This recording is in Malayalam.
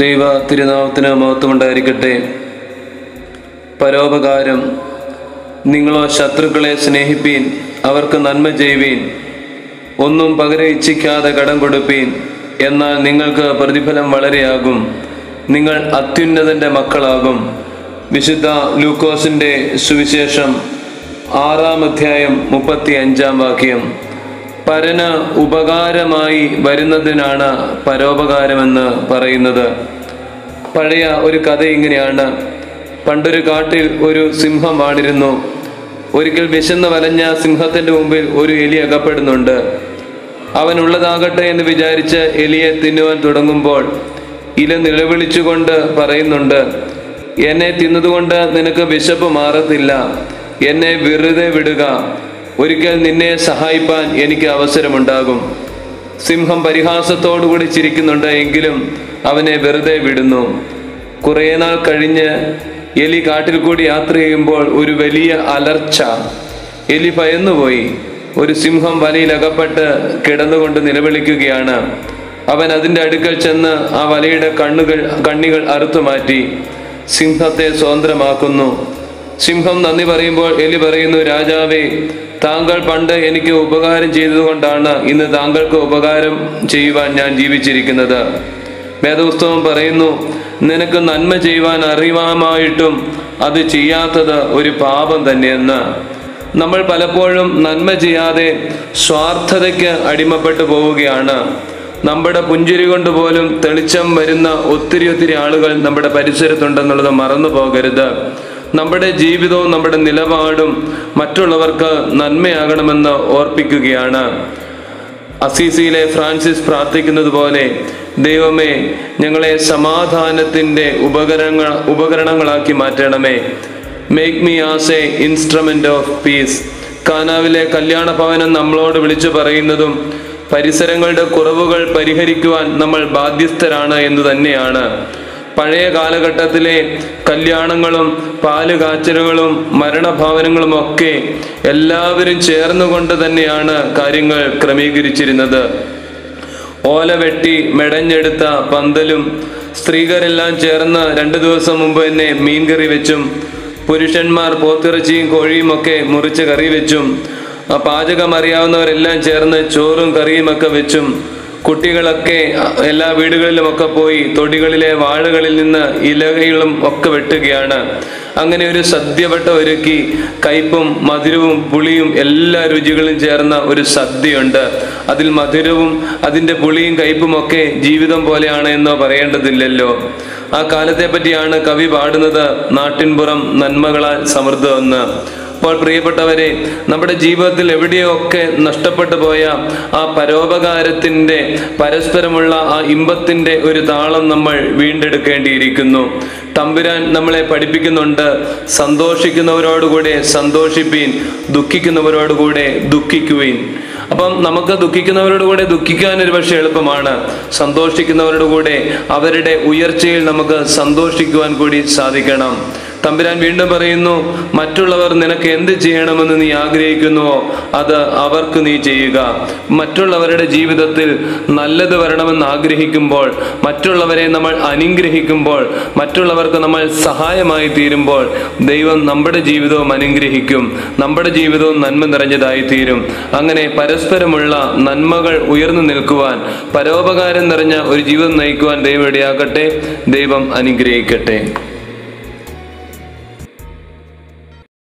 ദൈവ തിരുനാമത്തിന് മഹത്വമുണ്ടായിരിക്കട്ടെ പരോപകാരം നിങ്ങളോ ശത്രുക്കളെ സ്നേഹിപ്പീൻ അവർക്ക് നന്മ ചെയ്യുവീൻ ഒന്നും പകരം ഇച്ഛിക്കാതെ കടം കൊടുപ്പീൻ എന്നാൽ നിങ്ങൾക്ക് പ്രതിഫലം വളരെയാകും നിങ്ങൾ അത്യുന്നതൻ്റെ മക്കളാകും വിശുദ്ധ ലൂക്കോസിൻ്റെ സുവിശേഷം ആറാം അധ്യായം മുപ്പത്തി അഞ്ചാം വാക്യം പരന് ഉപകാരമായി വരുന്നതിനാണ് പരോപകാരമെന്ന് പറയുന്നത് പഴയ ഒരു കഥ ഇങ്ങനെയാണ് പണ്ടൊരു കാട്ടിൽ ഒരു സിംഹം വാണിരുന്നു ഒരിക്കൽ വിശന്ന് വലഞ്ഞ സിംഹത്തിന്റെ മുമ്പിൽ ഒരു എലി അകപ്പെടുന്നുണ്ട് അവൻ ഉള്ളതാകട്ടെ എന്ന് വിചാരിച്ച് എലിയെ തിന്നുവാൻ തുടങ്ങുമ്പോൾ ഇല നിലവിളിച്ചുകൊണ്ട് പറയുന്നുണ്ട് എന്നെ തിന്നതുകൊണ്ട് നിനക്ക് വിശപ്പ് മാറത്തില്ല എന്നെ വെറുതെ വിടുക ഒരിക്കൽ നിന്നെ സഹായിപ്പാൻ എനിക്ക് അവസരമുണ്ടാകും സിംഹം പരിഹാസത്തോടുകൂടി ചിരിക്കുന്നുണ്ട് എങ്കിലും അവനെ വെറുതെ വിടുന്നു കുറേ നാൾ കഴിഞ്ഞ് എലി കാട്ടിൽ കൂടി യാത്ര ചെയ്യുമ്പോൾ ഒരു വലിയ അലർച്ച എലി ഭയന്നുപോയി ഒരു സിംഹം വലയിൽ അകപ്പെട്ട് കിടന്നുകൊണ്ട് നിലവിളിക്കുകയാണ് അവൻ അതിൻ്റെ അടുക്കൽ ചെന്ന് ആ വലയുടെ കണ്ണുകൾ കണ്ണികൾ അറുത്തു മാറ്റി സിംഹത്തെ സ്വതന്ത്രമാക്കുന്നു സിംഹം നന്ദി പറയുമ്പോൾ എലി പറയുന്നു രാജാവേ താങ്കൾ പണ്ട് എനിക്ക് ഉപകാരം ചെയ്തതുകൊണ്ടാണ് ഇന്ന് താങ്കൾക്ക് ഉപകാരം ചെയ്യുവാൻ ഞാൻ ജീവിച്ചിരിക്കുന്നത് വേദപുസ്തകം പറയുന്നു നിനക്ക് നന്മ ചെയ്യുവാൻ അറിയാമായിട്ടും അത് ചെയ്യാത്തത് ഒരു പാപം തന്നെയെന്ന് നമ്മൾ പലപ്പോഴും നന്മ ചെയ്യാതെ സ്വാർത്ഥതയ്ക്ക് അടിമപ്പെട്ടു പോവുകയാണ് നമ്മുടെ പുഞ്ചിരി കൊണ്ട് പോലും തെളിച്ചം വരുന്ന ഒത്തിരി ഒത്തിരി ആളുകൾ നമ്മുടെ പരിസരത്തുണ്ടെന്നുള്ളത് മറന്നു പോകരുത് നമ്മുടെ ജീവിതവും നമ്മുടെ നിലപാടും മറ്റുള്ളവർക്ക് നന്മയാകണമെന്ന് ഓർപ്പിക്കുകയാണ് അസീസിയിലെ ഫ്രാൻസിസ് പ്രാർത്ഥിക്കുന്നത് പോലെ ദൈവമേ ഞങ്ങളെ സമാധാനത്തിൻ്റെ ഉപകരണങ്ങൾ ഉപകരണങ്ങളാക്കി മാറ്റണമേ make me as a instrument of peace കാനാവിലെ കല്യാണ ഭവനം നമ്മളോട് വിളിച്ചു പറയുന്നതും പരിസരങ്ങളുടെ കുറവുകൾ പരിഹരിക്കുവാൻ നമ്മൾ ബാധ്യസ്ഥരാണ് എന്ന് തന്നെയാണ് പഴയ കാലഘട്ടത്തിലെ കല്യാണങ്ങളും പാല് കാച്ചലുകളും മരണഭവനങ്ങളും ഒക്കെ എല്ലാവരും ചേർന്നുകൊണ്ട് തന്നെയാണ് കാര്യങ്ങൾ ക്രമീകരിച്ചിരുന്നത് ഓല വെട്ടി മെടഞ്ഞെടുത്ത പന്തലും സ്ത്രീകരെല്ലാം ചേർന്ന് രണ്ടു ദിവസം മുമ്പ് തന്നെ മീൻകറി വെച്ചും പുരുഷന്മാർ പോത്തിറച്ചിയും കോഴിയും ഒക്കെ മുറിച്ച് കറി വെച്ചും ആ പാചകം അറിയാവുന്നവരെല്ലാം ചേർന്ന് ചോറും കറിയും ഒക്കെ വെച്ചും കുട്ടികളൊക്കെ എല്ലാ വീടുകളിലുമൊക്കെ പോയി തൊടികളിലെ വാഴകളിൽ നിന്ന് ഇലകളും ഒക്കെ വെട്ടുകയാണ് അങ്ങനെ ഒരു സദ്യവട്ട ഒരുക്കി കയ്പും മധുരവും പുളിയും എല്ലാ രുചികളും ചേർന്ന ഒരു സദ്യയുണ്ട് അതിൽ മധുരവും അതിൻ്റെ പുളിയും കയ്പും ഒക്കെ ജീവിതം പോലെയാണ് എന്നോ പറയേണ്ടതില്ലല്ലോ ആ കാലത്തെ പറ്റിയാണ് കവി പാടുന്നത് നാട്ടിൻപുറം നന്മകളാൽ സമൃദ്ധമെന്ന് അപ്പോൾ പ്രിയപ്പെട്ടവരെ നമ്മുടെ ജീവിതത്തിൽ എവിടെയൊക്കെ നഷ്ടപ്പെട്ടു പോയ ആ പരോപകാരത്തിൻ്റെ പരസ്പരമുള്ള ആ ഇമ്പത്തിൻ്റെ ഒരു താളം നമ്മൾ വീണ്ടെടുക്കേണ്ടിയിരിക്കുന്നു തമ്പുരാൻ നമ്മളെ പഠിപ്പിക്കുന്നുണ്ട് സന്തോഷിക്കുന്നവരോടുകൂടെ സന്തോഷിപ്പീൻ ദുഃഖിക്കുന്നവരോടുകൂടെ ദുഃഖിക്കുവീൻ അപ്പം നമുക്ക് ദുഃഖിക്കുന്നവരോട് കൂടെ ദുഃഖിക്കാൻ ഒരു പക്ഷേ എളുപ്പമാണ് സന്തോഷിക്കുന്നവരുടെ കൂടെ അവരുടെ ഉയർച്ചയിൽ നമുക്ക് സന്തോഷിക്കുവാൻ കൂടി സാധിക്കണം തമ്പുരാൻ വീണ്ടും പറയുന്നു മറ്റുള്ളവർ നിനക്ക് എന്ത് ചെയ്യണമെന്ന് നീ ആഗ്രഹിക്കുന്നുവോ അത് അവർക്ക് നീ ചെയ്യുക മറ്റുള്ളവരുടെ ജീവിതത്തിൽ നല്ലത് വരണമെന്ന് ആഗ്രഹിക്കുമ്പോൾ മറ്റുള്ളവരെ നമ്മൾ അനുഗ്രഹിക്കുമ്പോൾ മറ്റുള്ളവർക്ക് നമ്മൾ സഹായമായി തീരുമ്പോൾ ദൈവം നമ്മുടെ ജീവിതവും അനുഗ്രഹിക്കും നമ്മുടെ ജീവിതവും നന്മ നിറഞ്ഞതായി തീരും അങ്ങനെ പരസ്പരമുള്ള നന്മകൾ ഉയർന്നു നിൽക്കുവാൻ പരോപകാരം നിറഞ്ഞ ഒരു ജീവിതം നയിക്കുവാൻ ദൈവം ഇടയാക്കട്ടെ ദൈവം അനുഗ്രഹിക്കട്ടെ